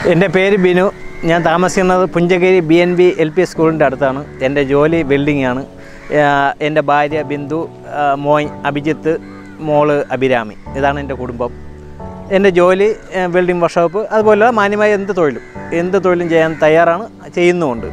എൻ്റെ പേര് ബിനു ഞാൻ താമസിക്കുന്നത് Punchagiri B N B L P സ്കൂളിൻ്റെ അടുത്താണ് എൻ്റെ ജോലി വെൽഡിംഗ് ആണ് ആഹ് എൻ്റെ ഭാര്യ ബിന്ദു ആഹ് മോൻ അഭിജിത്ത് മോള് അഭിരാമി ഇതാണ് എൻ്റെ കുടുംബം എൻ്റെ ജോലി ആഹ് വെൽഡിംഗ് വർക്ക്ഷോപ്പ് അതുപോലെ മാന്യമായ എന്ത് തൊഴിലും എന്ത് തൊഴിലും ചെയ്യാൻ തയ്യാറാണ് ചെയ്യുന്നുമുണ്ട്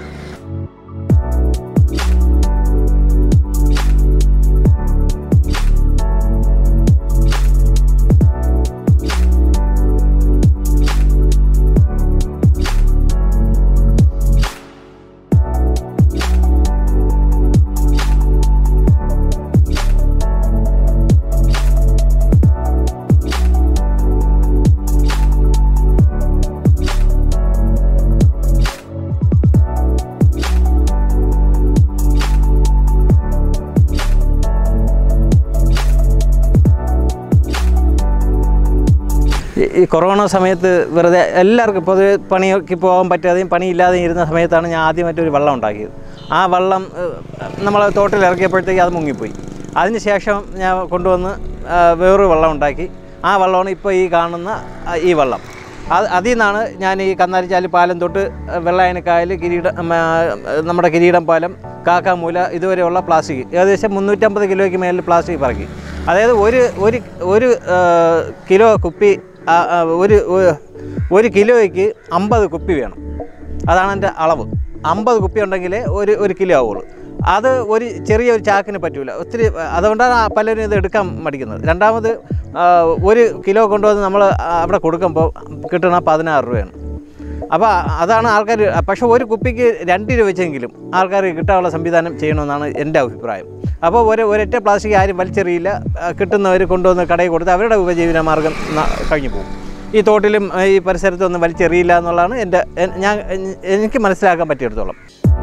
ഈ- ഈ കൊറോണ സമയത്ത് വെറുതെ എല്ലാവർക്കും പൊതുവെ പണിക്ക് പോകാൻ പറ്റാതെയും പണിയില്ലാതെയും ഇരുന്ന സമയത്താണ് ഞാൻ ആദ്യമായിട്ട് ഒരു വള്ളം ഉണ്ടാക്കിയത് ആ വള്ളം നമ്മൾ തോട്ടിൽ ഇറക്കിയപ്പോഴത്തേക്ക് അത് മുങ്ങിപ്പോയി അതിന് ശേഷം ഞാൻ കൊണ്ടുവന്ന് ആ, വേറൊരു വള്ളം ഉണ്ടാക്കി ആ വള്ളമാണ് ഇപ്പോൾ ഈ കാണുന്ന ആ, ഈ വള്ളം അത് അതിൽ നിന്നാണ് ഞാൻ ഈ കന്നാലിച്ചാലി പാലം തൊട്ട് വെള്ളായനക്കായൽ കിരീട ഉം, ആ, നമ്മുടെ കിരീടം പാലം കാക്കാമൂല ഇതുവരെയുള്ള പ്ലാസ്റ്റിക് ഏകദേശം മുന്നൂറ്റമ്പത് കിലോയ്ക്ക് മേലിൽ പ്ലാസ്റ്റിക് പറക്കി അതായത് ഒരു ഒരു ഒരു ആ, കിലോ കുപ്പി ആ, ആ, ഒരു ഒരു- ഒരു കിലോയ്ക്ക് അമ്പത് കുപ്പി വേണം അതാണ് എൻ്റെ അളവ് അമ്പത് കുപ്പി ഉണ്ടെങ്കിലേ ഒരു ഒരു കിലോ ആവുള്ളൂ അത് ഒരു ചെറിയ ഒരു ചാക്കിന് പറ്റൂല ഒത്തിരി അതുകൊണ്ടാണ് ആ പലരും ഇത് എടുക്കാൻ മടിക്കുന്നത് രണ്ടാമത് ആ, ഒരു കിലോ കൊണ്ടുവന്ന് നമ്മൾ അവിടെ കൊടുക്കുമ്പോൾ കിട്ടുന്ന പതിനാറ് രൂപയാണ് അപ്പോൾ അതാണ് ആൾക്കാർ പക്ഷേ ഒരു കുപ്പിക്ക് രണ്ട് രൂപ വെച്ചെങ്കിലും ആൾക്കാർ കിട്ടാനുള്ള സംവിധാനം ചെയ്യണമെന്നാണ് എൻ്റെ അഭിപ്രായം അപ്പോൾ ഒരു ഒരൊറ്റ പ്ലാസ്റ്റിക് ആരും വലിച്ചെറിയില്ല ആ, കിട്ടുന്നവർ കൊണ്ടുവന്ന് കടയിൽ കൊടുത്ത് അവരുടെ ഉപജീവന മാർഗം ന- കഴിഞ്ഞു പോകും ഈ തോട്ടിലും ആ, ഈ പരിസരത്തൊന്നും വലിച്ചെറിയില്ല എന്നുള്ളതാണ് എൻ്റെ എൻ- ഞാൻ എനിക്ക് മനസ്സിലാക്കാൻ പറ്റിയിടത്തോളം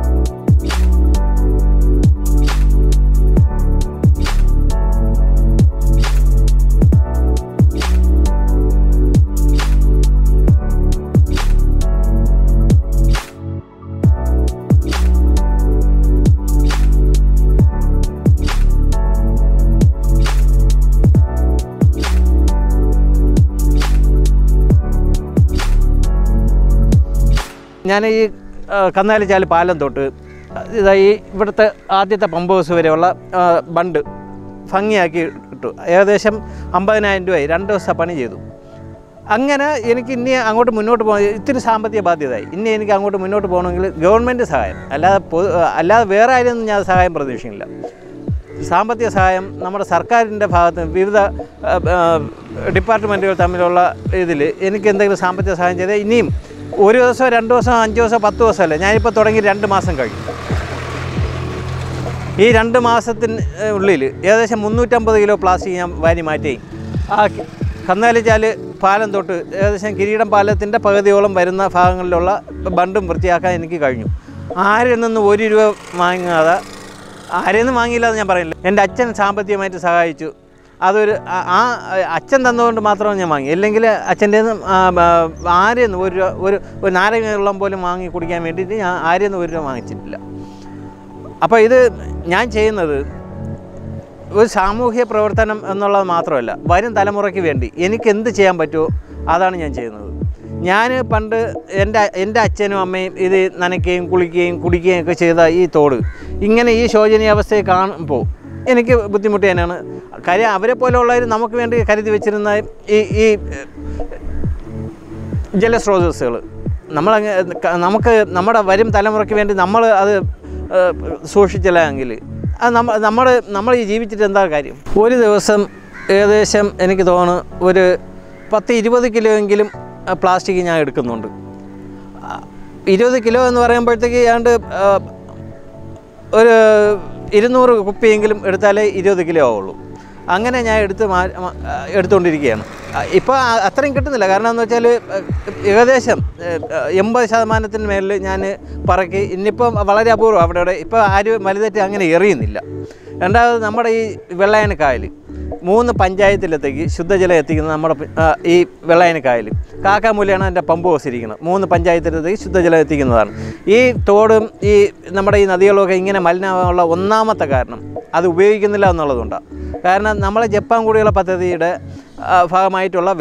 ഞാൻ ഈ ആ, കന്നാലിച്ചാല് പാലം തൊട്ട് ഇതാ ഈ ഇവിടുത്തെ ആദ്യത്തെ പമ്പ് ഹൗസ് വരെയുള്ള ആ, ബണ്ട് ഭംഗിയാക്കി ഇട്ടു ഏകദേശം അമ്പതിനായിരം രൂപയായി രണ്ട് ദിവസം പണി ചെയ്തു അങ്ങനെ എനിക്ക് ഇനി അങ്ങോട്ട് മുന്നോട്ട് പോകാൻ ഇത്തിരി സാമ്പത്തിക ബാധ്യതയായി ഇനി എനിക്ക് അങ്ങോട്ട് മുന്നോട്ട് പോകണമെങ്കിൽ ഗവൺമെൻറ് സഹായം അല്ലാതെ പൊതു അല്ലാതെ വേറെ ആരും ഞാൻ സഹായം പ്രതീക്ഷിക്കുന്നില്ല സാമ്പത്തിക സഹായം നമ്മുടെ സർക്കാരിൻ്റെ ഭാഗത്ത് നിന്ന് വിവിധ ആ, ആ, ഡിപ്പാർട്ട്മെൻറ്റുകൾ തമ്മിലുള്ള ഇതിൽ എനിക്ക് എന്തെങ്കിലും സാമ്പത്തിക സഹായം ചെയ്താൽ ഇനിയും ഒരു ദിവസം രണ്ട് ദിവസം അഞ്ച് ദിവസം പത്ത് ദിവസമല്ല ഞാനിപ്പോൾ തുടങ്ങി രണ്ട് മാസം കഴിഞ്ഞു ഈ രണ്ട് മാസത്തിന് ഏഹ്, ഉള്ളിൽ ഏകദേശം മുന്നൂറ്റമ്പത് കിലോ പ്ലാസ്റ്റിക് ഞാൻ വാരി മാറ്റി ആ കി- കന്നാലിച്ചാല് പാലം തൊട്ട് ഏകദേശം കിരീടം പാലത്തിൻ്റെ പകുതിയോളം വരുന്ന ഭാഗങ്ങളിലുള്ള ബണ്ടും വൃത്തിയാക്കാൻ എനിക്ക് കഴിഞ്ഞു ആരിൽ നിന്ന് ഒരു രൂപ വാങ്ങാതെ ആരിൽ നിന്ന് വാങ്ങിയില്ല എന്ന് ഞാൻ പറയുന്നില്ല എൻ്റെ അച്ഛൻ സാമ്പത്തികമായിട്ട് സഹായിച്ചു അതൊരു ആ- ആ അച്ഛൻ തന്നതുകൊണ്ട് മാത്രമേ ഞാൻ വാങ്ങി അല്ലെങ്കിൽ അച്ഛൻ്റെ ആരിൽ നിന്ന് ഒരു രൂപ ഒരു ഒരു നാരങ്ങ വെള്ളം പോലും വാങ്ങി കുടിക്കാൻ വേണ്ടിയിട്ട് ഞാൻ ആരിൽ നിന്ന് ഒരു രൂപ വാങ്ങിച്ചിട്ടില്ല അപ്പോൾ ഇത് ഞാൻ ചെയ്യുന്നത് ഒരു സാമൂഹ്യ പ്രവർത്തനം എന്നുള്ളത് മാത്രമല്ല വരും തലമുറയ്ക്ക് വേണ്ടി എനിക്ക് എന്ത് ചെയ്യാൻ പറ്റുമോ അതാണ് ഞാൻ ചെയ്യുന്നത് ഞാൻ പണ്ട് എൻ്റെ എൻ്റെ അച്ഛനും അമ്മയും ഇത് നനയ്ക്കുകയും കുളിക്കുകയും കുടിക്കുകയും ഒക്കെ ചെയ്ത ഈ തോട് ഇങ്ങനെ ഈ ശോചനീയാവസ്ഥയെ കാണുമ്പോൾ എനിക്ക് ബുദ്ധിമുട്ട് തന്നെയാണ് കാര്യം അവരെ പോലെയുള്ളവർ നമുക്ക് വേണ്ടി കരുതി വെച്ചിരുന്ന ഈ ഈ ജലസ്രോതസ്സുകൾ നമ്മളങ്ങ് ക- നമുക്ക് നമ്മുടെ വരും തലമുറയ്ക്ക് വേണ്ടി നമ്മൾ അത് ഏഹ്, സൂക്ഷിച്ചില്ല എങ്കിൽ അത് നമ്മ നമ്മുടെ നമ്മൾ ഈ ജീവിച്ചിട്ട് എന്താ കാര്യം ഒരു ദിവസം ഏകദേശം എനിക്ക് തോന്നുന്നു ഒരു പത്ത് ഇരുപത് കിലോ എങ്കിലും പ്ലാസ്റ്റിക് ഞാൻ എടുക്കുന്നുണ്ട് ആ, ഇരുപത് കിലോ എന്ന് പറയുമ്പോഴത്തേക്ക് ഏതാണ്ട് ആ, ഒരു ഇരുന്നൂറ് കുപ്പിയെങ്കിലും എടുത്താലേ ഇരുപത് കിലോ ആവുള്ളൂ അങ്ങനെ ഞാൻ എടുത്ത് മാ മ- ആ, എടുത്തുകൊണ്ടിരിക്കുകയാണ് ഇപ്പോൾ അത്രയും കിട്ടുന്നില്ല കാരണം എന്ന് വെച്ചാൽ ഏകദേശം എൺപത് ശതമാനത്തിന് മേളിൽ ഞാൻ പറക്കി ഇന്നിപ്പം വളരെ അപൂർവം അവിടെ ഇവിടെ ഇപ്പോൾ ആരും വലുതായിട്ട് അങ്ങനെ എറിയുന്നില്ല രണ്ടാമത് നമ്മുടെ ഈ വെള്ളയനക്കായൽ മൂന്ന് പഞ്ചായത്തിലത്തേക്ക് ശുദ്ധജലം എത്തിക്കുന്നത് നമ്മുടെ പ- ആ, ഈ വെള്ളയനക്കായൽ കാക്കാമൂലയാണ് എൻ്റെ പമ്പ് ഹൗസ് ഇരിക്കുന്നത് മൂന്ന് പഞ്ചായത്തിലത്തേക്ക് ശുദ്ധജലം എത്തിക്കുന്നതാണ് ഈ തോടും ഈ നമ്മുടെ ഈ നദികളൊക്കെ ഇങ്ങനെ മലിനമാകാനുള്ള ഒന്നാമത്തെ കാരണം അത് ഉപയോഗിക്കുന്നില്ല എന്നുള്ളതുകൊണ്ടാണ് കാരണം നമ്മളെ ജപ്പാൻ കുടിവെള്ള പദ്ധതിയുടെ ആ, ഭാഗമായിട്ടുള്ള വെള്ളം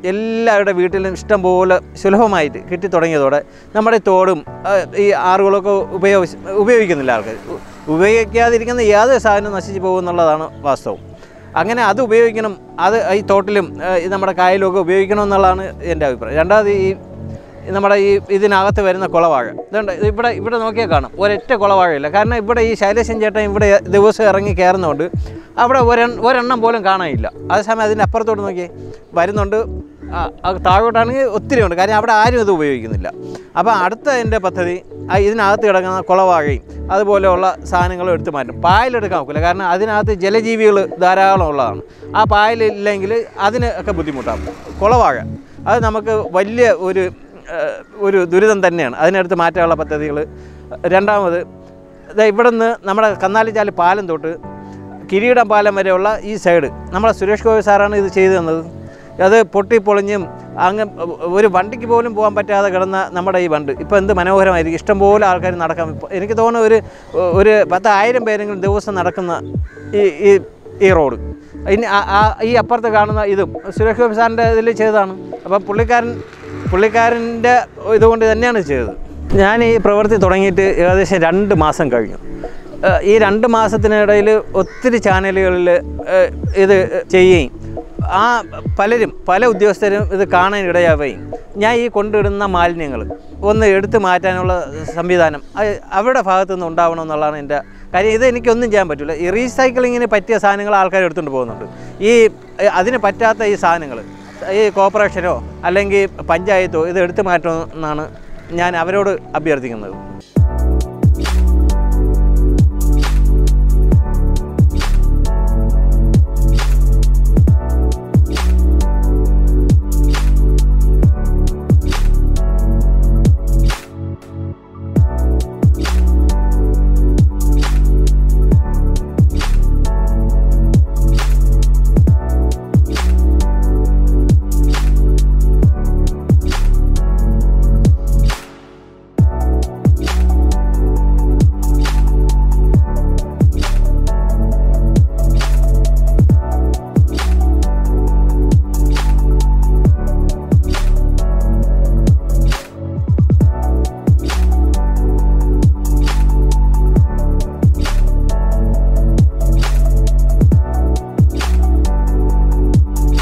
എല്ലാവരുടെ വീട്ടിലും ഇഷ്ടം പോലെ സുലഭമായിട്ട് കിട്ടി തുടങ്ങിയതോടെ നമ്മുടെ ഈ തോടും ആ, ഈ ആറുകളൊക്കെ ഉപയോഗിച്ച് ഉപയോഗിക്കുന്നില്ല ആൾക്കാർ ഉ- ഉപയോഗിക്കാതിരിക്കുന്ന യാതൊരു സാധനവും നശിച്ചു പോകുമെന്നുള്ളതാണ് വാസ്തവം അങ്ങനെ അത് ഉപയോഗിക്കണം അത് ഈ തോട്ടിലും ആ, ഈ നമ്മുടെ കായലും ഒക്കെ ഉപയോഗിക്കണം എന്നുള്ളതാണ് എൻ്റെ അഭിപ്രായം രണ്ടാമത് ഈ നമ്മുടെ ഈ ഇതിനകത്ത് വരുന്ന കുളവാഴ ഇതുണ്ട് ഇവിടെ ഇവിടെ നോക്കിയാൽ കാണാം ഒരൊറ്റ കുളവാഴയില്ല കാരണം ഇവിടെ ഈ ശൈലേശൻ ചേട്ടൻ ഇവിടെ ദിവസം ഇറങ്ങി കയറുന്നതുകൊണ്ട് അവിടെ ഒരെ ഒരെണ്ണം പോലും കാണാനില്ല അതേസമയം അതിൻ്റെ അപ്പുറത്തോട്ട് നോക്കി വരുന്നുണ്ട് ആ, അത് താഴോട്ടാണെങ്കിൽ ഒത്തിരി ഉണ്ട് കാര്യം അവിടെ ആരും ഇത് ഉപയോഗിക്കുന്നില്ല അപ്പോൾ അടുത്ത എൻ്റെ പദ്ധതി ആ ഇതിനകത്ത് കിടക്കുന്ന കുളവാഴയും അതുപോലെയുള്ള സാധനങ്ങളും എടുത്ത് മാറ്റും പായലെടുക്കാൻ ഒക്കില്ല കാരണം അതിനകത്ത് ജലജീവികൾ ധാരാളം ഉള്ളതാണ് ആ പായലില്ലെങ്കിൽ അതിന് ഒക്കെ ബുദ്ധിമുട്ടാകും കുളവാഴ അത് നമുക്ക് വലിയ ഒരു ഏഹ്, ഒരു ദുരിതം തന്നെയാണ് അതിനടുത്ത് മാറ്റാനുള്ള പദ്ധതികൾ രണ്ടാമത് ദാ ഇവിടെ നിന്ന് നമ്മുടെ കന്നാലിച്ചാല് പാലം തൊട്ട് കിരീടം പാലം വരെയുള്ള ഈ സൈഡ് നമ്മുടെ സുരേഷ് ഗോപി സാറാണ് ഇത് ചെയ്തു തന്നത് അത് പൊട്ടിപ്പൊളിഞ്ഞും അങ്ങ് ഒരു വണ്ടിക്ക് പോലും പോകാൻ പറ്റാതെ കിടന്ന നമ്മുടെ ഈ വണ്ട് ഇപ്പോൾ എന്ത് മനോഹരമായിരിക്കും ഇഷ്ടംപോലെ ആൾക്കാർ നടക്കാം ഇപ്പൊ എനിക്ക് തോന്നുന്നു ഒരു ഒരു പത്തായിരം പേരെങ്കിലും ദിവസം നടക്കുന്ന ഈ ഈ ഈ റോഡ് ഇനി ആ- ആ ഈ അപ്പുറത്ത് കാണുന്ന ഇതും സുരേഷ് ഗോപി സാറിൻ്റെ ഇതിൽ ചെയ്തതാണ് അപ്പം പുള്ളിക്കാരൻ പുള്ളിക്കാരൻ്റെ ഇതുകൊണ്ട് തന്നെയാണ് ചെയ്തത് ഞാൻ ഈ പ്രവൃത്തി തുടങ്ങിയിട്ട് ഏകദേശം രണ്ട് മാസം കഴിഞ്ഞു ഏഹ് ഈ രണ്ട് മാസത്തിനിടയിൽ ഒത്തിരി ചാനലുകളിൽ ഏഹ് ഇത് ചെയ്യുകയും ആ പലരും പല ഉദ്യോഗസ്ഥരും ഇത് കാണാൻ ഇടയാവുകയും ഞാൻ ഈ കൊണ്ടിടുന്ന മാലിന്യങ്ങൾ ഒന്ന് എടുത്തു മാറ്റാനുള്ള സംവിധാനം അത് അവരുടെ ഭാഗത്തു നിന്ന് ഉണ്ടാവണമെന്നുള്ളതാണ് എൻ്റെ കാര്യം ഇത് എനിക്കൊന്നും ചെയ്യാൻ പറ്റില്ല ഈ റീസൈക്ലിങ്ങിന് പറ്റിയ സാധനങ്ങൾ ആൾക്കാർ എടുത്തുകൊണ്ട് പോകുന്നുണ്ട് ഈ ഏഹ് അതിന് പറ്റാത്ത ഈ സാധനങ്ങൾ ഈ കോർപ്പറേഷനോ അല്ലെങ്കിൽ പഞ്ചായത്തോ ഇത് എടുത്തു മാറ്റണമെന്നാണ് ഞാൻ അവരോട് അഭ്യർത്ഥിക്കുന്നത്